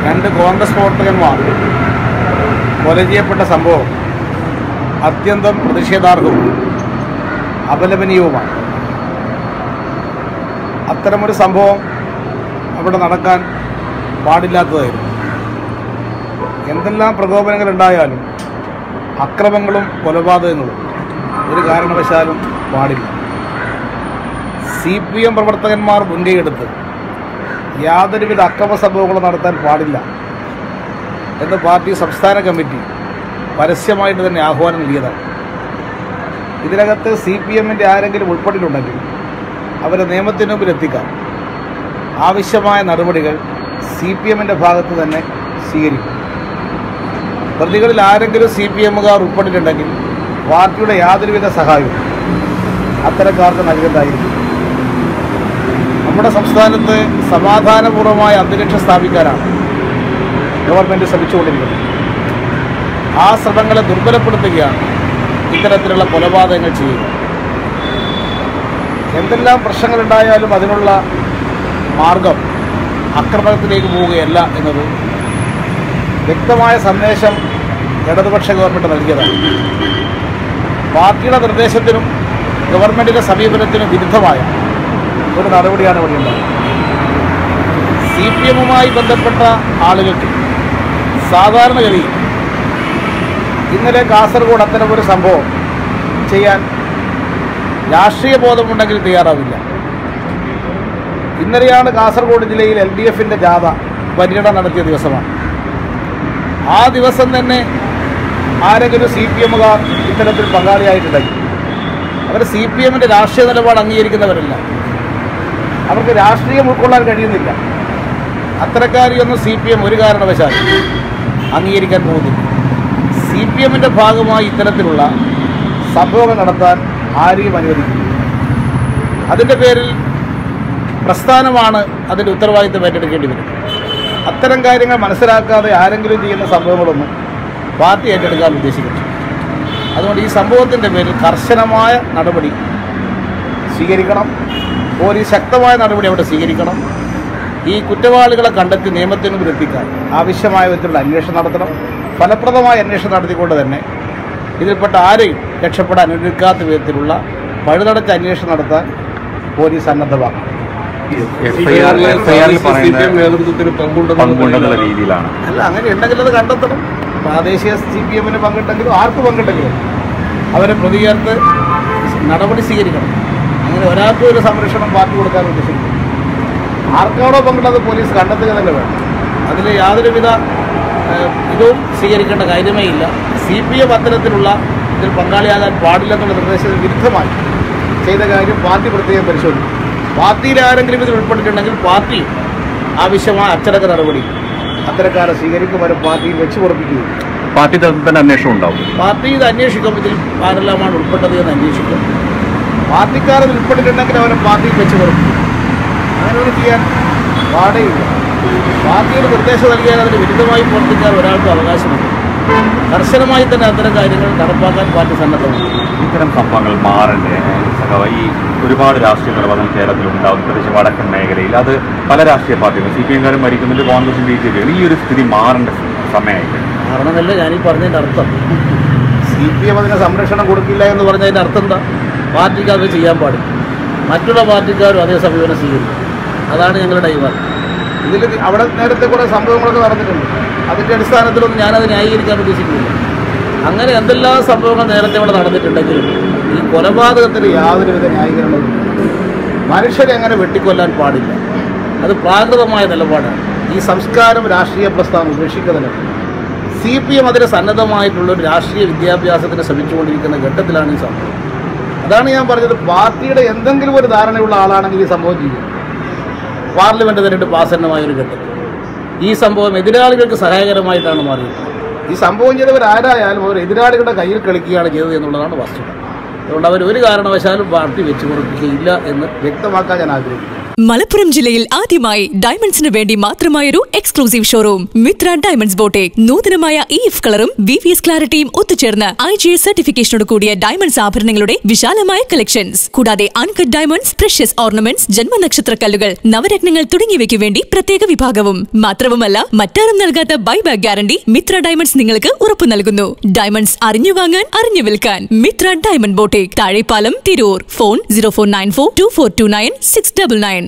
രണ്ട് കോൺഗ്രസ് പ്രവർത്തകന്മാർ കൊല ചെയ്യപ്പെട്ട സംഭവം അത്യന്തം പ്രതിഷേധാർഹവും അപലപനീയവുമാണ് അത്തരമൊരു സംഭവം അവിടെ നടക്കാൻ പാടില്ലാത്തതായിരുന്നു എന്തെല്ലാം പ്രകോപനങ്ങൾ ഉണ്ടായാലും അക്രമങ്ങളും കൊലപാതകങ്ങളും ഒരു കാരണവശാലും പാടില്ല സി പി എം പ്രവർത്തകന്മാർ മുൻകൈയെടുത്ത് യാതൊരുവിധ അക്രമ സംഭവങ്ങളും നടത്താൻ പാടില്ല എന്ന് പാർട്ടി സംസ്ഥാന കമ്മിറ്റി പരസ്യമായിട്ട് തന്നെ ആഹ്വാനം നൽകിയതാണ് ഇതിനകത്ത് സി പി എമ്മിൻ്റെ ആരെങ്കിലും ഉൾപ്പെട്ടിട്ടുണ്ടെങ്കിൽ അവരെ നിയമത്തിന് മുമ്പിൽ എത്തിക്കാൻ ആവശ്യമായ നടപടികൾ സി പി എമ്മിൻ്റെ ഭാഗത്ത് തന്നെ സ്വീകരിക്കും പ്രതികളിൽ ആരെങ്കിലും സി പി എമ്മുകാർ ഉൾപ്പെട്ടിട്ടുണ്ടെങ്കിൽ പാർട്ടിയുടെ യാതൊരുവിധ സഹായവും അത്തരക്കാർക്ക് നൽകുന്നതായിരിക്കും നമ്മുടെ സംസ്ഥാനത്ത് സമാധാനപൂർവമായ അന്തരീക്ഷം സ്ഥാപിക്കാനാണ് ഗവൺമെൻറ് ശ്രമിച്ചുകൊണ്ടിരിക്കുന്നത് ആ ശ്രമങ്ങളെ ദുർബലപ്പെടുത്തുകയാണ് ഇത്തരത്തിലുള്ള കൊലപാതകങ്ങൾ ചെയ്യുക എന്തെല്ലാം പ്രശ്നങ്ങളുണ്ടായാലും അതിനുള്ള മാർഗം ആക്രമണത്തിലേക്ക് പോവുകയല്ല എന്നത് വ്യക്തമായ സന്ദേശം ഇടതുപക്ഷ ഗവൺമെൻറ് നൽകിയതാണ് പാർട്ടിയുടെ നിർദ്ദേശത്തിനും ഗവൺമെൻറ്റിൻ്റെ സമീപനത്തിനും വിരുദ്ധമായ ഒരു നടപടിയാണ് ഇവിടെ ഉണ്ടായത് സി പി എമ്മുമായി ബന്ധപ്പെട്ട ആളുകൾക്ക് സാധാരണഗതിയിൽ ഇന്നലെ കാസർഗോഡ് അത്തരമൊരു സംഭവം ചെയ്യാൻ രാഷ്ട്രീയ ബോധമുണ്ടെങ്കിൽ തയ്യാറാവില്ല ഇന്നലെയാണ് കാസർഗോഡ് ജില്ലയിൽ എൽ ഡി എഫിൻ്റെ ജാഥ പര്യടനം നടത്തിയ ദിവസമാണ് ആ ദിവസം തന്നെ ആരെങ്കിലും സി പി എമ്മുകാർ ഇത്തരത്തിൽ പങ്കാളിയായിട്ടുണ്ടെങ്കിൽ അവർ സി പി എമ്മിൻ്റെ രാഷ്ട്രീയ നിലപാട് അംഗീകരിക്കുന്നവരല്ല അവർക്ക് രാഷ്ട്രീയം ഉൾക്കൊള്ളാൻ കഴിയുന്നില്ല അത്തരക്കാരിയൊന്നും സി പി എം ഒരു കാരണവശാലും അംഗീകരിക്കാൻ പോകുന്നില്ല സി പി എമ്മിൻ്റെ ഭാഗമായി ഇത്തരത്തിലുള്ള സംഭവങ്ങൾ നടത്താൻ ആരെയും അനുവദിക്കില്ല അതിൻ്റെ പേരിൽ പ്രസ്ഥാനമാണ് അതിൻ്റെ ഉത്തരവാദിത്തം ഏറ്റെടുക്കേണ്ടി വരും അത്തരം കാര്യങ്ങൾ മനസ്സിലാക്കാതെ ആരെങ്കിലും ചെയ്യുന്ന സംഭവങ്ങളൊന്നും പാർട്ടി ഏറ്റെടുക്കാൻ ഉദ്ദേശിക്കുന്നു അതുകൊണ്ട് ഈ സംഭവത്തിൻ്റെ പേരിൽ കർശനമായ നടപടി സ്വീകരിക്കണം പോലീസ് ശക്തമായ നടപടി അവിടെ സ്വീകരിക്കണം ഈ കുറ്റവാളികളെ കണ്ടെത്തി നിയമത്തിന് മുമ്പിൽ എത്തിക്കാൻ ആവശ്യമായ വിധത്തിലുള്ള അന്വേഷണം നടത്തണം ഫലപ്രദമായ അന്വേഷണം നടത്തിക്കൊണ്ട് തന്നെ ഇതിൽപ്പെട്ട ആരെയും രക്ഷപ്പെടാൻ അനുവദിക്കാത്ത വിധത്തിലുള്ള പഴുതടച്ച അന്വേഷണം നടത്താൻ പോലീസ് സന്നദ്ധമാക്കണം എഫ്ഐആറിൽ എഫ്ഐആറിൽ പറയുന്നത് നേതൃത്വത്തിന് പങ്കുണ്ടെന്നുള്ള പങ്കുണ്ടെന്നുള്ള രീതിയിലാണ് അല്ല അങ്ങനെ ഉണ്ടെങ്കിൽ അത് കണ്ടെത്തണം പ്രാദേശിക സി പി എമ്മിന് പങ്കിട്ടെങ്കിലും ആർക്ക് പങ്കിട്ടെങ്കിലും അവരെ പ്രതി ചേർത്ത് നടപടി സ്വീകരിക്കണം അങ്ങനെ ഒരാൾക്കും ഒരു സംരക്ഷണം പാർട്ടി കൊടുക്കാൻ ഉദ്ദേശിക്കുന്നു ആർക്കാണോ പങ്കിട്ടത് പോലീസ് കണ്ടെത്തുക തന്നെ വേണം അതിൽ യാതൊരുവിധ ഏഹ്, ഇതും സ്വീകരിക്കേണ്ട കാര്യമേ ഇല്ല സി പി എം അത്തരത്തിലുള്ള ഇതിൽ പങ്കാളിയാകാൻ പാടില്ലെന്നുള്ള നിർദ്ദേശത്തിന് വിരുദ്ധമായി ചെയ്ത കാര്യം പാർട്ടി പ്രത്യേകം പരിശോധിക്കും പാർട്ടിയിൽ ആരെങ്കിലും ഇതിൽ ഉൾപ്പെട്ടിട്ടുണ്ടെങ്കിൽ പാർട്ടി ആവശ്യമായ അച്ചടക്ക നടപടി അത്തരക്കാരെ സ്വീകരിക്കും വരെ പാർട്ടിയിൽ വെച്ച് ഉറപ്പിക്കുകയും പാർട്ടി തലത്തിൽ തന്നെ അന്വേഷണം ഉണ്ടാവും പാർട്ടി ഇത് അന്വേഷിക്കും ഇതിൽ ആരെല്ലാമാണ് ഉൾപ്പെട്ടത് എന്ന് അന്വേഷിക്കും പാർട്ടിക്കാർ ഇതിൽ ഉൾപ്പെട്ടിട്ടുണ്ടെങ്കിൽ അവരെ പാർട്ടിയിൽ വെച്ച് ഉറപ്പിക്കും അങ്ങനെ ഒരു ചെയ്യാൻ പാടേയില്ല പാർട്ടിയുടെ നിർദ്ദേശം നൽകിയാൽ അതിന് വിരുദ്ധമായി പ്രവർത്തിക്കാൻ ഒരാൾക്കും അവകാശമില്ല കർശനമായി തന്നെ അത്തരം കാര്യങ്ങൾ നടപ്പാക്കാൻ പാർട്ടി സന്നദ്ധമാണ് ഇത്തരം സംഭവങ്ങൾ മാറണ്ടേ സഖാവ് ഈ ഒരുപാട് രാഷ്ട്രീയ കൊലപാതകം കേരളത്തിൽ ഉണ്ടാകും പ്രത്യേകിച്ച് വടക്കൻ മേഖലയിൽ അത് പല രാഷ്ട്രീയ പാർട്ടികളും സി പി എംകാരും ഭരിക്കുന്നുണ്ട് കോൺഗ്രസും ബി ജെ പിയും ഈ ഒരു സ്ഥിതി മാറേണ്ട സമയമായിട്ട് കാരണമല്ല ഞാനീ പറഞ്ഞതിൻ്റെ അർത്ഥം സി പി എം അതിന് സംരക്ഷണം കൊടുക്കില്ല എന്ന് പറഞ്ഞതിൻ്റെ അർത്ഥം എന്താ പാർട്ടിക്ക് അത് ചെയ്യാൻ പാടില്ല മറ്റുള്ള പാർട്ടിക്കാരും അതേ സമീപനം സ്വീകരിക്കും അതാണ് ഞങ്ങളുടെ അഭിപ്രായം ഇതിൽ അവിടെ നേരത്തെ കുറേ സംഭവങ്ങളൊക്കെ നടന്നിട്ടുണ്ട് അതിൻ്റെ അടിസ്ഥാനത്തിലൊന്നും ഞാനത് ന്യായീകരിക്കാൻ ഉദ്ദേശിക്കുന്നില്ല അങ്ങനെ എന്തെല്ലാം സംഭവങ്ങൾ നേരത്തെ ഇവിടെ നടന്നിട്ടുണ്ടെങ്കിലും ഈ കൊലപാതകത്തിന് യാതൊരുവിധ ന്യായീകരണവും മനുഷ്യരെ അങ്ങനെ വെട്ടിക്കൊല്ലാൻ പാടില്ല അത് പ്രാകൃതമായ നിലപാടാണ് ഈ സംസ്കാരം രാഷ്ട്രീയ പ്രസ്ഥാനം ഉപേക്ഷിക്കുന്നതിന് സി പി എം അതിന് സന്നദ്ധമായിട്ടുള്ള ഒരു രാഷ്ട്രീയ വിദ്യാഭ്യാസത്തിന് ശ്രമിച്ചുകൊണ്ടിരിക്കുന്ന ഘട്ടത്തിലാണ് ഈ സംഭവം അതാണ് ഞാൻ പറഞ്ഞത് പാർട്ടിയുടെ എന്തെങ്കിലും ഒരു ധാരണയുള്ള ആളാണെങ്കിൽ ഈ സംഭവം ചെയ്യും പാർലമെന്റ് തെരഞ്ഞെടുപ്പ് ആസന്നമായ ഒരു ഘട്ടത്തിൽ ഈ സംഭവം എതിരാളികൾക്ക് സഹായകരമായിട്ടാണ് മാറിയത് ഈ സംഭവം ചെയ്തവർ ആരായാലും അവർ എതിരാളികളുടെ കയ്യിൽ കളിക്കുകയാണ് ചെയ്തത് എന്നുള്ളതാണ് വസ്തുത അതുകൊണ്ട് അവർ ഒരു കാരണവശാലും പാർട്ടി വെച്ച് കൊടുക്കുകയില്ല എന്ന് വ്യക്തമാക്കാൻ ഞാൻ ആഗ്രഹിക്കുന്നു മലപ്പുറം ജില്ലയിൽ ആദ്യമായി ഡയമണ്ട്സിന് വേണ്ടി മാത്രമായൊരു exclusive showroom Mitra diamonds boutique നൂതനമായ ഇ എഫ് കളറും വി വി എസ് ക്ലാരിറ്റിയും ഒത്തുചേർന്ന് ഐ ജി എസ് സർട്ടിഫിക്കേഷനോട് കൂടിയ ഡയമണ്ട്സ് ആഭരണങ്ങളുടെ വിശാലമായ കളക്ഷൻസ് കൂടാതെ അൺകട്ട് ഡയമണ്ട്സ് പ്രഷ്യസ് ഓർണമെന്റ്സ് ജന്മനക്ഷത്ര കല്ലുകൾ നവരത്നങ്ങൾ തുടങ്ങിയവയ്ക്ക് വേണ്ടി പ്രത്യേക വിഭാഗവും മാത്രവുമല്ല മറ്റാരും നൽകാത്ത ബൈബാക്ക് ഗ്യാരണ്ടി മിത്ര ഡയമണ്ട്സ് നിങ്ങൾക്ക് ഉറപ്പു നൽകുന്നു ഡയമണ്ട്സ് അറിഞ്ഞു വാങ്ങാൻ അറിഞ്ഞു വിൽക്കാൻ Mitra diamond boutique Thazhepalam Tirur phone zero four nine four two four two nine six double nine